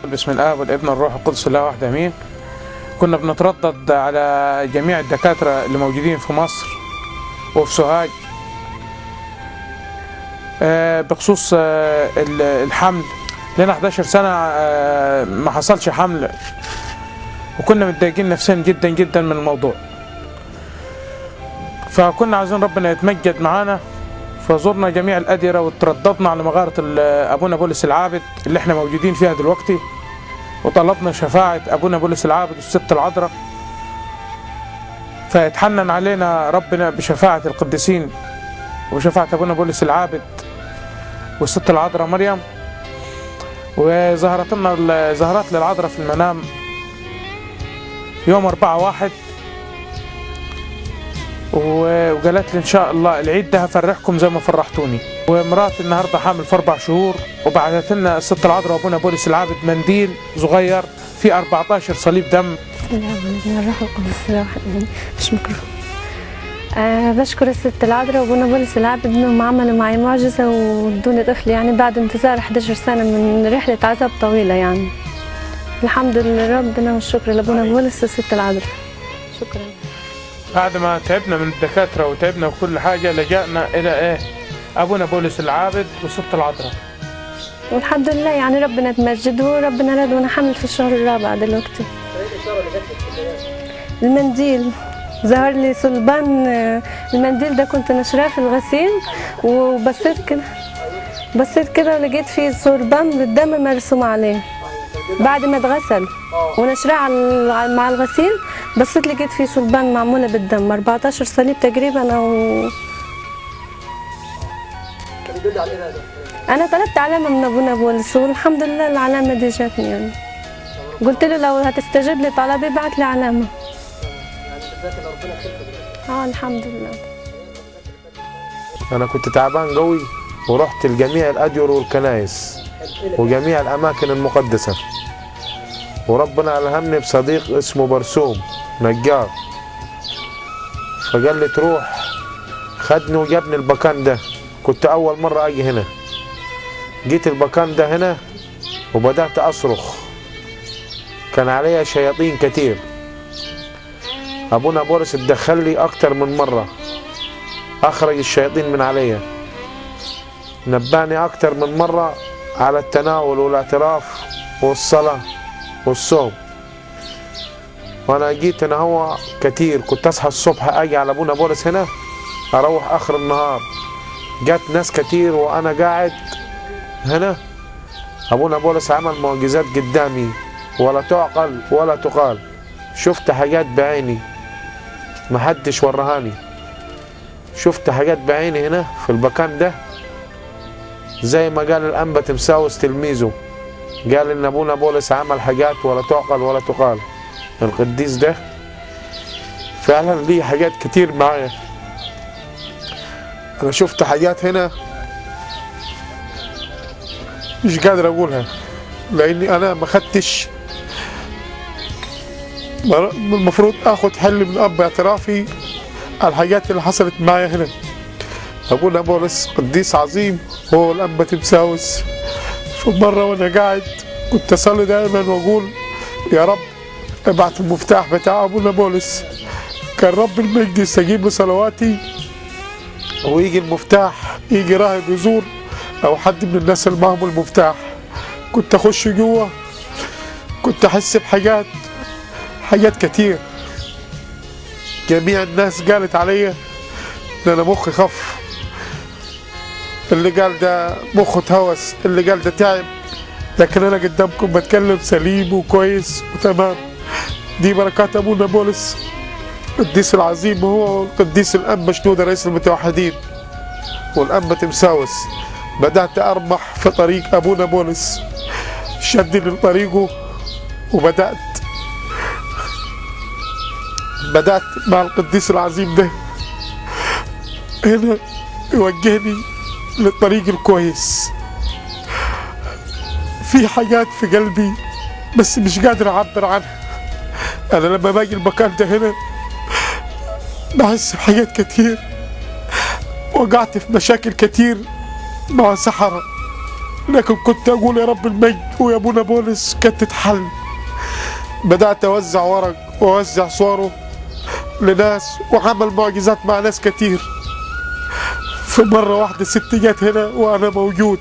بسم الاب والابن والروح القدس الله واحد امين كنا بنتردد على جميع الدكاتره اللي موجودين في مصر وفي سوهاج آه، بخصوص آه، ال- الحمل لنا 11 سنه آه، ما حصلش حمل وكنا متضايقين نفسيا جدا جدا من الموضوع فكنا عايزين ربنا يتمجد معانا فزرنا جميع الأديرة وترددنا على مغارة ال- أبونا بولس العابد اللي احنا موجودين فيها دلوقتي وطلبنا شفاعة أبونا بولس العابد والست العذراء فيتحنن علينا ربنا بشفاعة القديسين وبشفاعة أبونا بولس العابد والست العذراء مريم وظهرت لنا ال- ظهرت للعذراء في المنام يوم أربعة واحد و- وقالت لي ان شاء الله العيد ده هفرحكم زي ما فرحتوني ومراتي النهارده حامل في اربع شهور وبعثت لنا الست العذراء وابونا بولس العابد منديل صغير فيه 14 صليب دم بسم الله والابن والروح القدس الله واحد امين مش ميكروفون أه بشكر الست العذراء وابونا بولس العبد انهم عملوا معي معجزه وادوني طفل يعني بعد انتظار 11 سنه من رحله عذاب طويله يعني الحمد لله ربنا والشكر لابونا بولس والست العذراء شكرا بعد ما تعبنا من الدكاتره وتعبنا وكل حاجه لجأنا الى ايه ابونا بولس العابد والست العذراء والحمد لله يعني ربنا تمجد وربنا رد وانا حامل في الشهر الرابع دلوقتي المنديل ظهر لي صلبان آه، المنديل ده كنت نشراه في الغسيل وبصيت كده بصيت كده ولقيت فيه صلبان بالدم مرسوم عليه بعد ما اتغسل ونشراه على- على- مع الغسيل بصيت لقيت فيه صلبان معمولة بالدم 14 صليب تقريبا او انا طلبت علامه من ابونا بولس والحمد لله العلامه دي جاتني يعني قلت له لو هتستجيب لي طلبي ابعت لي علامه اه الحمد لله أنا كنت تعبان قوي ورحت لجميع الأدير والكنائس وجميع الأماكن المقدسة وربنا ألهمني بصديق اسمه برسوم نجار فقال لي تروح خدني وجابني المكان ده كنت أول مرة أجي هنا جيت المكان ده هنا وبدأت أصرخ كان عليا شياطين كتير أبونا بولس اتدخل لي أكتر من مرة أخرج الشياطين من عليا نباني أكتر من مرة على التناول والاعتراف والصلاة والصوم وأنا جيت هنا هو كتير كنت أصحى الصبح أجي على أبونا بولس هنا أروح آخر النهار جات ناس كتير وأنا قاعد هنا أبونا بولس عمل معجزات قدامي ولا تعقل ولا تقال شفت حاجات بعيني محدش ورهاني شفت حاجات بعيني هنا في المكان ده زي ما قال الأنبا تمساوس تلميذه قال إن أبونا بولس عمل حاجات ولا تعقل ولا تقال القديس ده فعلا ليه حاجات كتير معايا أنا شفت حاجات هنا مش قادر أقولها لأني أنا ما خدتش المفروض اخد حل من اب اعترافي على الحاجات اللي حصلت معايا هنا ابونا بولس قديس عظيم هو الانبا تمساوس في مره وانا قاعد كنت اصلي دائما واقول يا رب ابعت المفتاح بتاع ابونا بولس كان رب المجد يستجيب لصلواتي ويجي المفتاح يجي راهب يزور او حد من الناس اللي معهم المفتاح كنت اخش جوه كنت احس بحاجات حاجات كتير جميع الناس قالت عليا ان انا مخي خف اللي قال ده مخه اتهوس اللي قال ده تعب لكن انا قدامكم بتكلم سليم وكويس وتمام دي بركات ابونا بولس القديس العظيم هو القديس الانبا شنودة رئيس المتوحدين والانبا تمساوس بدات ارمح في طريق ابونا بولس شدني لطريقه وبدات بدأت مع القديس العظيم ده هنا يوجهني للطريق الكويس في حاجات في قلبي بس مش قادر أعبر عنها أنا لما باجي المكان ده هنا بحس بحاجات كتير وقعت في مشاكل كتير مع سحرة لكن كنت اقول يا رب المجد ويا ابونا بولس كانت تتحل بدات اوزع ورق واوزع صوره لناس وعمل معجزات مع ناس كتير في مرة واحدة ست جت هنا وأنا موجود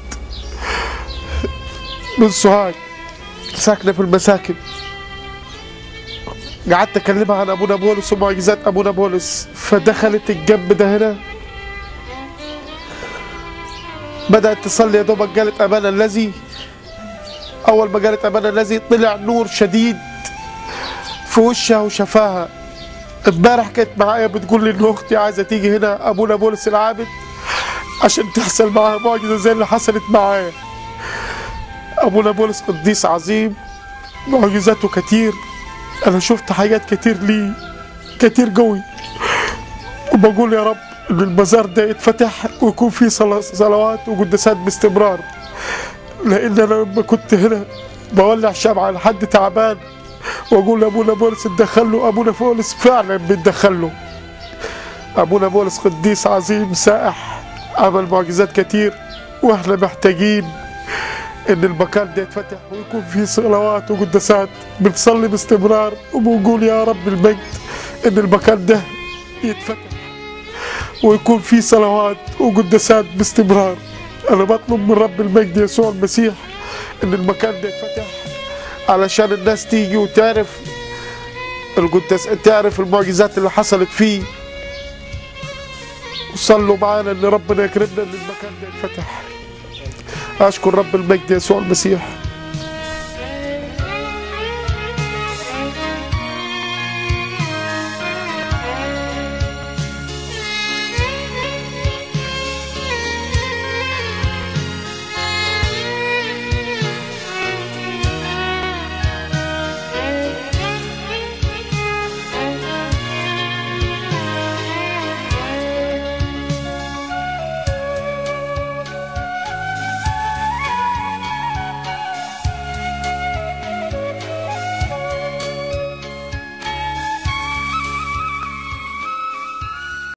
من سوهاج ساكنة في المساكن قعدت أكلمها عن أبونا بولس ومعجزات أبونا بولس فدخلت الجنب ده هنا بدأت تصلي يا دوبك قالت أبانا الذي أول ما قالت أبانا الذي طلع نور شديد في وشها وشفاها امبارح كانت معايا بتقول لي ان اختي عايزه تيجي هنا ابونا بولس العابد عشان تحصل معاها معجزه زي اللي حصلت معايا ابونا بولس قديس عظيم معجزاته كتير انا شفت حاجات كتير ليه كتير قوي وبقول يا رب ان المزار ده يتفتح ويكون فيه صلا- صلوات وقداسات باستمرار لان انا لما كنت هنا بولع شمعة لحد تعبان واقول لابونا بولس اتدخل له ابونا بولس فعلا بيتدخل له ابونا بولس قديس عظيم سائح عمل معجزات كتير واحنا محتاجين ان المكان ده يتفتح ويكون فيه صلوات وقداسات بنصلي باستمرار وبنقول يا رب المجد ان المكان ده يتفتح ويكون فيه صلوات وقداسات باستمرار انا بطلب من رب المجد يسوع المسيح ان المكان ده يتفتح علشان الناس تيجي وتعرف القداس تعرف المعجزات اللي حصلت فيه وصلوا معانا ان ربنا يكرمنا ان المكان ده يتفتح اشكر رب المجد يسوع المسيح